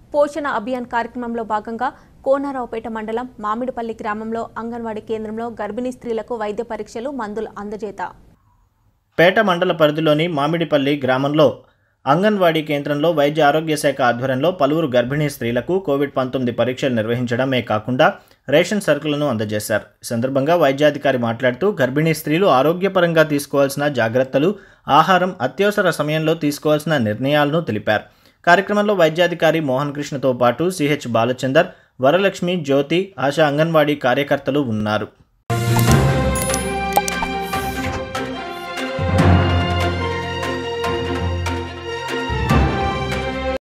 పోషణ అభియాన్ కార్యక్రమంలో భాగంగా కోనారావుపేట మండలం మామిడిపల్లి గ్రామంలో అంగన్వాడీ కేంద్రంలో గర్భిణీ స్త్రీలకు వైద్య పరీక్షలు మందులు అందజేత పేట మండల పరిధిలోని మామిడిపల్లి గ్రామంలో అంగన్వాడీ కేంద్రంలో వైద్య ఆరోగ్య శాఖ ఆధ్వర్యంలో పలువురు గర్భిణీ స్త్రీలకు కోవిడ్ పంతొమ్మిది పరీక్షలు నిర్వహించడమే కాకుండా రేషన్ సరుకులను అందజేశారు ఈ సందర్భంగా వైద్యాధికారి మాట్లాడుతూ గర్భిణీ స్త్రీలు ఆరోగ్యపరంగా తీసుకోవాల్సిన జాగ్రత్తలు ఆహారం అత్యవసర సమయంలో తీసుకోవాల్సిన నిర్ణయాలను తెలిపారు కార్యక్రమంలో వైద్యాధికారి మోహన్ కృష్ణతో పాటు సిహెచ్ బాలచందర్ వరలక్ష్మి జ్యోతి ఆశా అంగన్వాడీ కార్యకర్తలు ఉన్నారు